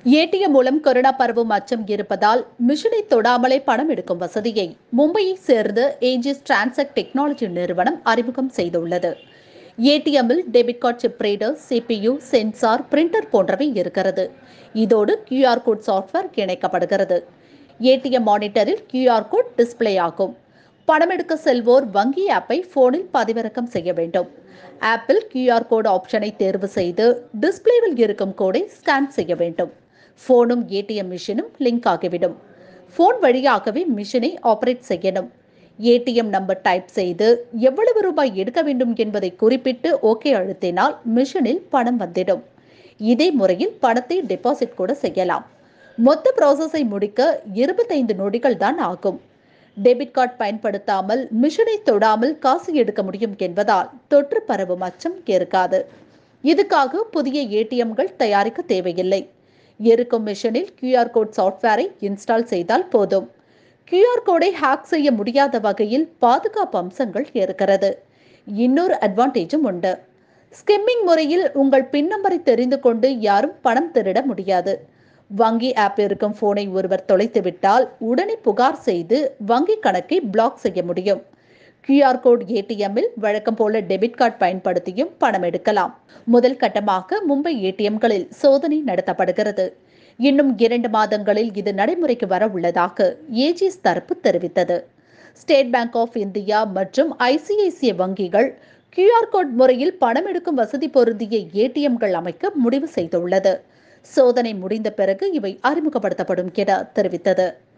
ATM மூலம் corona பரவும் அச்சம் இருப்பதால் மிஷினை தொடாமலே பணம் எடுக்கும் வசதியை மும்பையை சேர்ந்த ஏஜிஸ் டிரான்சாக்ட் டெக்னாலஜி நிறுவனம் அறிமுகம் செய்துள்ளது ஏடிஎம்மில் debit card chip reader CPU sensor printer போன்றவை இருக்கிறது இதோடு கியூஆர் கோட் சாஃப்ட்வேர் இணைக்கப்படுகிறது ஏடிஎம் மானிட்டரில் கியூஆர் கோட் டிஸ்ப்ளே ஆகும் பணம் எடுக்க செல்வோர் வங்கி ஆப்பை போனில் பதிவிறக்கம் செய்ய வேண்டும் ஆப்பில் கியூஆர் கோட் ஆப்ஷனை தேர்வு செய்து டிஸ்ப்ளேவில் இருக்கும் கோடை ஸ்கேன் செய்ய வேண்டும் போனும் ஏடிஎம் மிஷினும் லிங்க் ஆகிவிடும் போன் வழியாகவே மிஷினை ஆபரேட் செய்யணும் ஏடிஎம் நம்பர் டைப் செய்து எவ்வளவு ரூபாய் எடுக்க வேண்டும் என்பதை குறிப்பிட்டு ஓகே அழுத்தினால் மிஷினில் பணம் வந்துடும் இதே முறையில் பணத்தை டெபாசிட் கூட செய்யலாம் மொத்த ப்ராசஸை முடிக்க இருபத்தைந்து நொடிகள் தான் ஆகும் டெபிட் கார்டு பயன்படுத்தாமல் மிஷினை தொடாமல் காசு எடுக்க முடியும் என்பதால் தொற்று பரவும் அச்சம் இருக்காது இதுக்காக புதிய ஏடிஎம்கள் தயாரிக்க தேவையில்லை இருக்கும் மிஷினில் கியூஆர் கோட் சாஃப்ட்வேரை இன்ஸ்டால் செய்தால் போதும் கியூஆர் கோடை ஹேக் செய்ய முடியாத வகையில் பாதுகாப்பு அம்சங்கள் இருக்கிறது இன்னொரு அட்வான்டேஜும் உண்டு ஸ்கிம்மிங் முறையில் உங்கள் பின் நம்பரை தெரிந்து கொண்டு யாரும் பணம் திருட முடியாது வங்கி ஆப் இருக்கும் போனை ஒருவர் தொலைத்துவிட்டால் உடனே புகார் செய்து வங்கி கணக்கை பிளாக் செய்ய முடியும் கியூஆர் கோட் ஏடிஎம்மில் வழக்கம் போல டெபிட் கார்டு பயன்படுத்தியும் பணம் எடுக்கலாம் முதல் கட்டமாக மும்பை ஏடிஎம்களில் சோதனை நடத்தப்படுகிறது இன்னும் இரண்டு மாதங்களில் இது நடைமுறைக்கு வர உள்ளதாக ஏஜிஸ் தரப்பு தெரிவித்தது ஸ்டேட் பேங்க் ஆஃப் இந்தியா மற்றும் ஐசிஐசிஐ வங்கிகள் கியூஆர் கோட் முறையில் பணம் எடுக்கும் வசதி பொருந்திய ஏடிஎம்கள் அமைக்க முடிவு செய்துள்ளது சோதனை முடிந்த பிறகு இவை அறிமுகப்படுத்தப்படும் என தெரிவித்தது